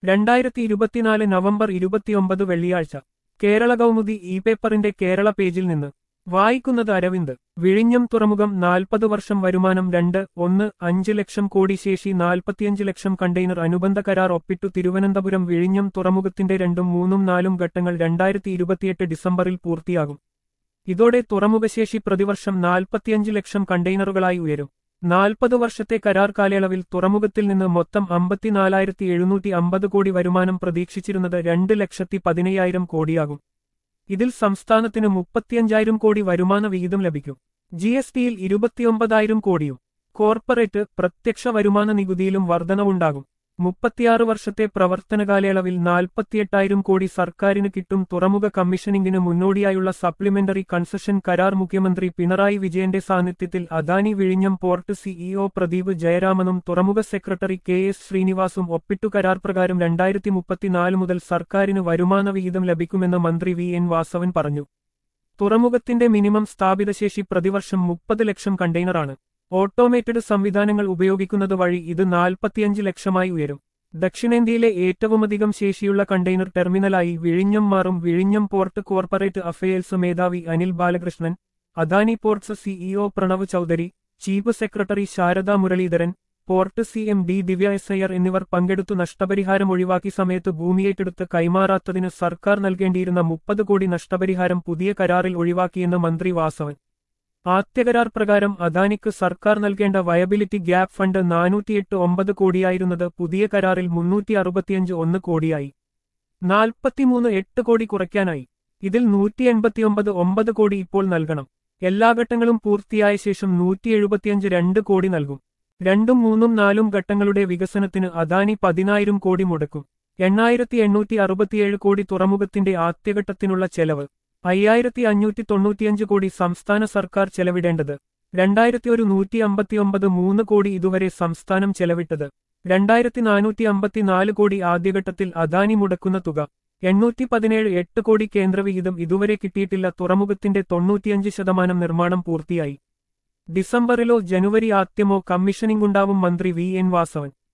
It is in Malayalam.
രണ്ടായിരത്തി ഇരുപത്തിനാല് നവംബർ ഇരുപത്തിയൊമ്പത് വെള്ളിയാഴ്ച കേരള കൗമുദി ഇ പേപ്പറിന്റെ കേരള പേജിൽ നിന്ന് വായിക്കുന്നത് അരവിന്ദ് വിഴിഞ്ഞം തുറമുഖം നാൽപ്പത് വർഷം വരുമാനം രണ്ട് ഒന്ന് അഞ്ച് ലക്ഷം കോടി ശേഷി നാൽപ്പത്തിയഞ്ച് ലക്ഷം കണ്ടെയ്നർ അനുബന്ധ കരാർ ഒപ്പിട്ടു തിരുവനന്തപുരം വിഴിഞ്ഞം തുറമുഖത്തിന്റെ രണ്ടും മൂന്നും നാലും ഘട്ടങ്ങൾ രണ്ടായിരത്തി ഇരുപത്തിയെട്ട് ഡിസംബറിൽ പൂർത്തിയാകും ഇതോടെ തുറമുഖശേഷി പ്രതിവർഷം നാൽപ്പത്തിയഞ്ച് ലക്ഷം കണ്ടെയ്നറുകളായി ഉയരും നാൽപ്പത് വർഷത്തെ കരാർ കാലയളവിൽ തുറമുഖത്തിൽ നിന്ന് മൊത്തം അമ്പത്തിനാലായിരത്തി എഴുന്നൂറ്റി അമ്പത് കോടി വരുമാനം പ്രതീക്ഷിച്ചിരുന്നത് രണ്ട് ലക്ഷത്തി പതിനയ്യായിരം കോടിയാകും ഇതിൽ സംസ്ഥാനത്തിന് മുപ്പത്തിയഞ്ചായിരം കോടി വരുമാന വിഹിതം ലഭിക്കും ജി എസ് ടിയിൽ ഇരുപത്തിയൊമ്പതായിരം കോടിയും കോർപ്പറേറ്റ് പ്രത്യക്ഷ വരുമാന നികുതിയിലും വർധനവുണ്ടാകും മുപ്പത്തിയാറ് വർഷത്തെ പ്രവർത്തന കാലയളവിൽ നാൽപ്പത്തിയെട്ടായിരം കോടി സർക്കാരിന് കിട്ടും തുറമുഖ കമ്മീഷനിംഗിന് മുന്നോടിയായുള്ള സപ്ലിമെന്ററി കൺസഷൻ കരാർ മുഖ്യമന്ത്രി പിണറായി വിജയന്റെ സാന്നിധ്യത്തിൽ അദാനി വിഴിഞ്ഞം പോർട്ട് സിഇഒ പ്രദീപ് ജയരാമനും തുറമുഖ സെക്രട്ടറി കെ എസ് ശ്രീനിവാസും ഒപ്പിട്ടു കരാർ പ്രകാരം രണ്ടായിരത്തി മുപ്പത്തിനാല് മുതൽ സർക്കാരിന് വരുമാന വിഹിതം ലഭിക്കുമെന്ന് മന്ത്രി വി എൻ വാസവൻ പറഞ്ഞു തുറമുഖത്തിന്റെ മിനിമം സ്ഥാപിതശേഷി പ്രതിവർഷം മുപ്പത് ലക്ഷം കണ്ടെയ്നറാണ് ഓട്ടോമേറ്റഡ് സംവിധാനങ്ങൾ ഉപയോഗിക്കുന്നത് വഴി ഇത് നാൽപ്പത്തിയഞ്ച് ലക്ഷമായി ഉയരും ദക്ഷിണേന്ത്യയിലെ ഏറ്റവുമധികം ശേഷിയുള്ള കണ്ടെയ്നർ ടെർമിനലായി വിഴിഞ്ഞം മാറും വിഴിഞ്ഞം പോർട്ട് കോർപ്പറേറ്റ് അഫയേഴ്സ് മേധാവി Anil Balakrishnan Adani ports CEO Pranav Choudhary chief secretary Sharada Muraleedharan port C M D Divya S Iyer എന്നിവർ പങ്കെടുത്തു നഷ്ടപരിഹാരം ഒഴിവാക്കി സമയത്ത് ഭൂമിയേറ്റെടുത്ത് കൈമാറാത്തതിന് സർക്കാർ നൽകേണ്ടിയിരുന്ന മുപ്പത് കോടി നഷ്ടപരിഹാരം പുതിയ കരാറിൽ ഒഴിവാക്കിയെന്ന് മന്ത്രി വാസവൻ ആദ്യകരാർ പ്രകാരം അദാനിക്ക് സർക്കാർ നൽകേണ്ട വയബിലിറ്റി ഗ്യാപ് ഫണ്ട് നാനൂറ്റിയെട്ട് ഒമ്പത് കോടിയായിരുന്നത് പുതിയ കരാറിൽ മുന്നൂറ്റി അറുപത്തിയഞ്ച് ഒന്ന് കോടിയായി നാൽപ്പത്തിമൂന്ന് എട്ട് കോടി കുറയ്ക്കാനായി ഇതിൽ നൂറ്റി എൺപത്തിയൊമ്പത് ഒമ്പത് കോടി ഇപ്പോൾ നൽകണം എല്ലാ ഘട്ടങ്ങളും പൂർത്തിയായ ശേഷം നൂറ്റി എഴുപത്തിയഞ്ച് രണ്ട് കോടി നൽകും രണ്ടും മൂന്നും നാലും ഘട്ടങ്ങളുടെ വികസനത്തിന് അദാനി പതിനായിരം കോടി മുടക്കും എണ്ണായിരത്തി എണ്ണൂറ്റി അറുപത്തിയേഴ് കോടി തുറമുഖത്തിന്റെ ആദ്യഘട്ടത്തിനുള്ള ചെലവ് അയ്യായിരത്തി അഞ്ഞൂറ്റി തൊണ്ണൂറ്റിയഞ്ച് കോടി സംസ്ഥാന സർക്കാർ ചെലവിടേണ്ടത് രണ്ടായിരത്തി ഒരു നൂറ്റി അമ്പത്തിയൊമ്പത് മൂന്ന് കോടി ഇതുവരെ സംസ്ഥാനം ചെലവിട്ടത് രണ്ടായിരത്തി നാനൂറ്റി അമ്പത്തിനാല് കോടി ആദ്യഘട്ടത്തിൽ അദാനി മുടക്കുന്ന തുക എണ്ണൂറ്റി പതിനേഴ് എട്ട് കോടി കേന്ദ്രവിഹിതം ഇതുവരെ കിട്ടിയിട്ടില്ല തുറമുഖത്തിന്റെ തൊണ്ണൂറ്റിയഞ്ച് ശതമാനം നിർമ്മാണം പൂർത്തിയായി ഡിസംബറിലോ ജനുവരി ആദ്യമോ കമ്മീഷനിംഗ് ഉണ്ടാവും മന്ത്രി വി എൻ വാസവൻ